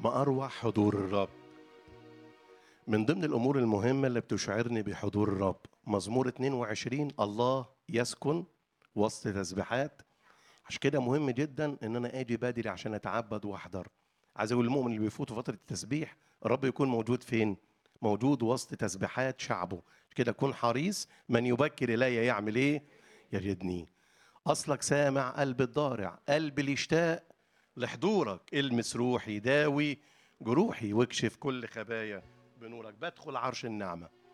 ما أروع حضور الرب من ضمن الأمور المهمة اللي بتشعرني بحضور الرب مزمور 22 الله يسكن وسط تسبيحات عشان كده مهم جدا ان انا اجي بدري عشان اتعبد واحضر عايز اقول المؤمن اللي بيفوتوا فتره التسبيح الرب يكون موجود فين موجود وسط تسبيحات شعبه كده كن حريص من يبكر الي يعمل ايه يجدني اصلك سامع قلب الضارع قلب اللي يشتاق لحضورك المس روحي داوي جروحي واكشف كل خبايا بنورك بدخل عرش النعمه